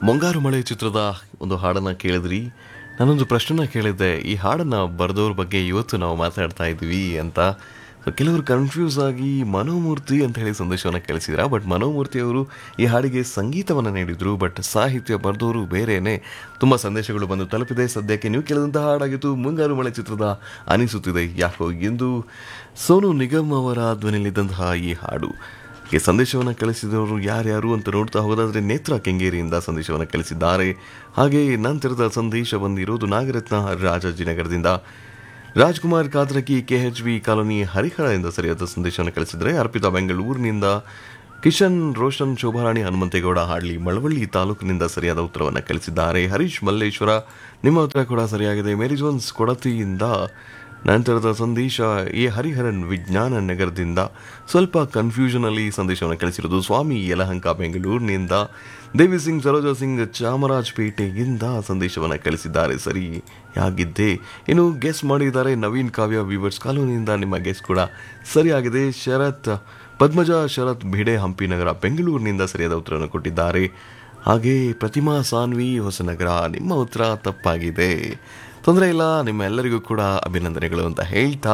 ಮುಂಗಾರು ಮಳೆ ಚಿತ್ರದ ಒಂದು ಹಾಡನ್ನು ಕೇಳಿದ್ರಿ ನಾನೊಂದು ಪ್ರಶ್ನೆನ ಕೇಳಿದ್ದೆ ಈ ಹಾಡನ್ನು ಬರೆದವ್ರ ಬಗ್ಗೆ ಇವತ್ತು ನಾವು ಮಾತಾಡ್ತಾ ಇದ್ವಿ ಅಂತ ಸೊ ಕೆಲವರು ಕನ್ಫ್ಯೂಸ್ ಆಗಿ ಮನೋಮೂರ್ತಿ ಅಂತ ಹೇಳಿ ಸಂದೇಶವನ್ನು ಕಳಿಸಿದ್ರ ಬಟ್ ಮನೋಮೂರ್ತಿ ಅವರು ಈ ಹಾಡಿಗೆ ಸಂಗೀತವನ್ನು ನೀಡಿದ್ರು ಬಟ್ ಸಾಹಿತ್ಯ ಬರೆದವರು ಬೇರೆಯೇ ತುಂಬ ಸಂದೇಶಗಳು ಬಂದು ತಲುಪಿದೆ ಸದ್ಯಕ್ಕೆ ನೀವು ಕೇಳಿದಂತಹ ಹಾಡಾಗಿತ್ತು ಮುಂಗಾರು ಮಳೆ ಚಿತ್ರದ ಅನಿಸುತ್ತಿದೆ ಯಾಕೋ ಎಂದು ಸೋನು ನಿಗಮ್ ಅವರ ಧ್ವನಿಯಲ್ಲಿದ್ದಂತಹ ಈ ಹಾಡು ಈ ಸಂದೇಶವನ್ನು ಕಳಿಸಿದವರು ಯಾರ್ಯಾರು ಅಂತ ನೋಡ್ತಾ ಹೋಗೋದಾದ್ರೆ ನೇತ್ರ ಕೆಂಗೇರಿಯಿಂದ ಸಂದೇಶವನ್ನು ಕಳಿಸಿದ್ದಾರೆ ಹಾಗೆ ನಂತರದ ಸಂದೇಶ ಬಂದಿರೋದು ನಾಗರತ್ನ ರಾಜಾಜಿನಗರದಿಂದ Rajkumar Kadraki K H B colony ಹರಿಹರದಿಂದ ಸರಿಯಾದ ಸಂದೇಶವನ್ನು ಕಳಿಸಿದರೆ ಅರ್ಪಿತಾ ಬೆಂಗಳೂರಿನಿಂದ ಕಿಶನ್ ರೋಷನ್ ಶೋಭಾರಾಣಿ ಹನುಮಂತೇಗೌಡ ಹಾಡ್ಲಿ ಮಳವಳ್ಳಿ ತಾಲೂಕಿನಿಂದ ಸರಿಯಾದ ಉತ್ತರವನ್ನು ಕಳಿಸಿದ್ದಾರೆ ಹರೀಶ್ ಮಲ್ಲೇಶ್ವರ ನಿಮ್ಮ ಉತ್ತರ ಕೂಡ ಸರಿಯಾಗಿದೆ ಮೇರಿ ಜೋನ್ಸ್ ಕೊಡತಿಯಿಂದ ನಂತರದ ಸಂದೇಶ ಎ ಹರಿಹರನ್ ವಿಜ್ಞಾನ ನಗರದಿಂದ ಸ್ವಲ್ಪ ಕನ್ಫ್ಯೂಷನಲ್ಲಿ ಸಂದೇಶವನ್ನು ಕಳಿಸಿರೋದು ಸ್ವಾಮಿ ಯಲಹಂಕ ಬೆಂಗಳೂರಿನಿಂದ ದೇವಿ ಸಿಂಗ್ ಸರೋಜಾ ಸಿಂಗ್ ಚಾಮರಾಜಪೇಟೆಯಿಂದ ಸಂದೇಶವನ್ನು ಕಳಿಸಿದ್ದಾರೆ ಸರಿ ಯಾಗಿದ್ದೆ ಇನ್ನು ಗೆಸ್ ಮಾಡಿದ್ದಾರೆ ನವೀನ್ ಕಾವ್ಯ ವಿವರ್ಸ್ ಕಾಲೋನಿಯಿಂದ ನಿಮ್ಮ ಗೆಸ್ ಕೂಡ ಸರಿಯಾಗಿದೆ ಶರತ್ ಪದ್ಮಜ ಶರತ್ ಭಿಡೆ ಹಂಪಿ ನಗರ ಬೆಂಗಳೂರಿನಿಂದ ಸರಿಯಾದ ಉತ್ತರವನ್ನು ಕೊಟ್ಟಿದ್ದಾರೆ ಹಾಗೆ ಪ್ರತಿಮಾ ಸಾನ್ವಿ ಹೊಸನಗರ ನಿಮ್ಮ ಉತ್ತರ ತಪ್ಪಾಗಿದೆ ತೊಂದರೆ ಇಲ್ಲ ನಿಮ್ಮ ಎಲ್ಲರಿಗೂ ಕೂಡ ಅಭಿನಂದನೆಗಳು ಅಂತ ಹೇಳ್ತಾ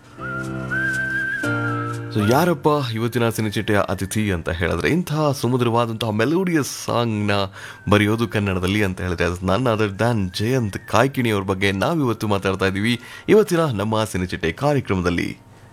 ಸೊ ಯಾರಪ್ಪ ಇವತ್ತಿನ ಸಿನಿಚಿಟೆಯ ಅತಿಥಿ ಅಂತ ಹೇಳಿದ್ರೆ ಇಂತಹ ಸುಮಧುರವಾದಂತಹ ಮೆಲೋಡಿಯಸ್ ಸಾಂಗ್ನ ಬರೆಯೋದು ಕನ್ನಡದಲ್ಲಿ ಅಂತ ಹೇಳಿದ್ರೆ ಅದು ನನ್ನ ಅದರ್ ದ್ಯಾನ್ ಜಯಂತ್ ಕಾಯ್ಕಿಣಿ ಅವ್ರ ಬಗ್ಗೆ ನಾವಿವತ್ತು ಮಾತಾಡ್ತಾ ಇದ್ದೀವಿ ಇವತ್ತಿನ ನಮ್ಮ ಸಿನಿಚಿಟೆ ಕಾರ್ಯಕ್ರಮದಲ್ಲಿ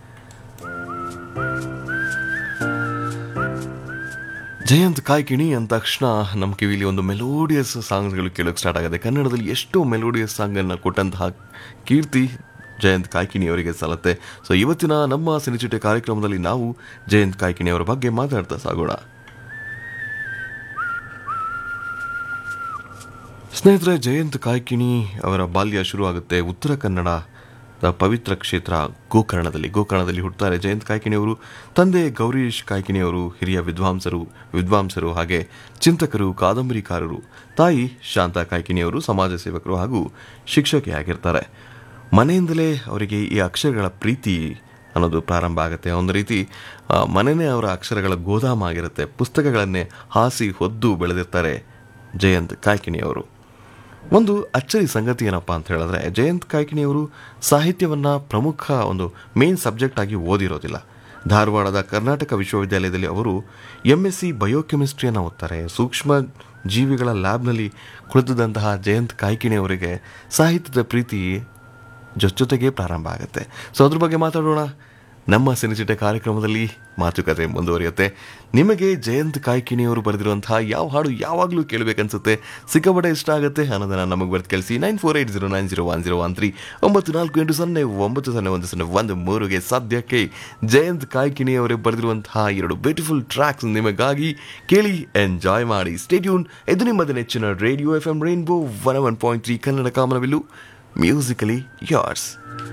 ಜಯಂತ್ ಕಾಯ್ಕಿಣಿ ಅಂದ ತಕ್ಷಣ ನಮ್ಮ ಕಿವಿಲಿ ಒಂದು ಮೆಲೋಡಿಯಸ್ ಸಾಂಗ್ಸ್ಗಳು ಕೇಳೋಕೆ ಸ್ಟಾರ್ಟ್ ಆಗುತ್ತೆ ಕನ್ನಡದಲ್ಲಿ ಎಷ್ಟೋ ಮೆಲೋಡಿಯಸ್ ಸಾಂಗನ್ನು ಕೊಟ್ಟಂತಹ ಕೀರ್ತಿ ಜಯಂತ್ ಕಾಯ್ಕಿಣಿ ಅವರಿಗೆ ಸಲ್ಲತ್ತೆ ಸೊ ಇವತ್ತಿನ ನಮ್ಮ ಸಿನಿಚಿಟೆ ಕಾರ್ಯಕ್ರಮದಲ್ಲಿ ನಾವು ಜಯಂತ್ ಕಾಯ್ಕಿಣಿ ಅವರ ಬಗ್ಗೆ ಮಾತಾಡ್ತಾ ಸಾಗೋಣ ಸ್ನೇಹಿತರೆ ಜಯಂತ್ ಕಾಯ್ಕಿಣಿ ಅವರ ಬಾಲ್ಯ ಶುರುವಾಗುತ್ತೆ ಉತ್ತರ ಕನ್ನಡ ಪವಿತ್ರ ಕ್ಷೇತ್ರ ಗೋಕರ್ಣದಲ್ಲಿ ಗೋಕರ್ಣದಲ್ಲಿ ಹುಟ್ಟುತ್ತಾರೆ ಜಯಂತ್ ಕಾಯ್ಕಿಣಿ ಅವರು ತಂದೆ ಗೌರೀಶ್ ಕಾಯ್ಕಿಣಿ ಅವರು ಹಿರಿಯ ವಿದ್ವಾಂಸರು ವಿದ್ವಾಂಸರು ಹಾಗೆ ಚಿಂತಕರು ಕಾದಂಬರಿಕಾರರು ತಾಯಿ ಶಾಂತಾ ಕಾಯ್ಕಿಣಿ ಅವರು ಸಮಾಜ ಸೇವಕರು ಹಾಗೂ ಶಿಕ್ಷಕಿಯಾಗಿರ್ತಾರೆ ಮನೆಯಿಂದಲೇ ಅವರಿಗೆ ಈ ಅಕ್ಷರಗಳ ಪ್ರೀತಿ ಅನ್ನೋದು ಪ್ರಾರಂಭ ಆಗುತ್ತೆ ಒಂದು ರೀತಿ ಆ, ಮನೆಯೇ ಅವರ ಅಕ್ಷರಗಳ ಗೋದಾಮ ಆಗಿರುತ್ತೆ ಪುಸ್ತಕಗಳನ್ನೇ ಹಾಸಿ ಹೊದ್ದು ಬೆಳೆದಿರ್ತಾರೆ ಜಯಂತ್ ಕಾಯ್ಕಿಣಿ ಅವರು ಒಂದು ಅಚ್ಚರಿ ಸಂಗತಿ ಏನಪ್ಪ ಅಂತ ಹೇಳಿದ್ರೆ ಜಯಂತ್ ಕಾಯ್ಕಿಣಿ ಅವರು ಸಾಹಿತ್ಯವನ್ನು ಪ್ರಮುಖ ಒಂದು ಮೇನ್ ಸಬ್ಜೆಕ್ಟ್ ಆಗಿ ಓದಿರೋದಿಲ್ಲ ಧಾರವಾಡದ ಕರ್ನಾಟಕ ವಿಶ್ವವಿದ್ಯಾಲಯದಲ್ಲಿ ಅವರು ಎಮ್ ಎಸ್ ಸಿ ಬಯೋಕೆಮಿಸ್ಟ್ರಿಯನ್ನು ಓದ್ತಾರೆ ಸೂಕ್ಷ್ಮ ಜೀವಿಗಳ ಲ್ಯಾಬ್ನಲ್ಲಿ ಕುಳಿತಿದ್ದಂತಹ ಜಯಂತ್ ಕಾಯ್ಕಿಣಿ ಅವರಿಗೆ ಸಾಹಿತ್ಯದ ಪ್ರೀತಿ ಜೊತೆಗೆ ಪ್ರಾರಂಭ ಆಗುತ್ತೆ ಸೊ ಅದ್ರ ಬಗ್ಗೆ ಮಾತಾಡೋಣ ನಮ್ಮ ಸಿನಿಚಿಟೆ ಕಾರ್ಯಕ್ರಮದಲ್ಲಿ ಮಾತುಕತೆ ಮುಂದುವರಿಯುತ್ತೆ ನಿಮಗೆ ಜಯಂತ್ ಕಾಯ್ಕಿಣಿಯವರು ಬರೆದಿರುವಂತಹ ಯಾವ ಹಾಡು ಯಾವಾಗಲೂ ಕೇಳಬೇಕನ್ಸುತ್ತೆ ಸಿಕ್ಕಾಪಟ್ಟೆ ಇಷ್ಟ ಆಗುತ್ತೆ ಅನ್ನೋದನ್ನು ನಮಗೆ ಬರ್ತು ಕಳಿಸಿ nine four eight zero nine zero one zero one three ಒಂಬತ್ತು ನಾಲ್ಕು ಎಂಟು ಸೊನ್ನೆ ಒಂಬತ್ತು ಸೊನ್ನೆ ಒಂದು ಸೊನ್ನೆ ಒಂದು ಮೂರುಗೆ ಸದ್ಯಕ್ಕೆ ಜಯಂತ್ ಕಾಯ್ಕಿಣಿಯವರೇ ಬರೆದಿರುವಂತಹ ಎರಡು ಬ್ಯೂಟಿಫುಲ್ ಟ್ರ್ಯಾಕ್ಸ್ ನಿಮಗಾಗಿ ಕೇಳಿ ಎಂಜಾಯ್ ಮಾಡಿ ಸ್ಟೇಟ್ಯೂನ್ ಇದು ನಿಮ್ಮದ ನೆಚ್ಚಿನ radio F M Rainbow one one point three Kannada ಕಾಮನವಿಲ್ಲು ಮ್ಯೂಸಿಕಲಿ ಯಾರ್ಸ್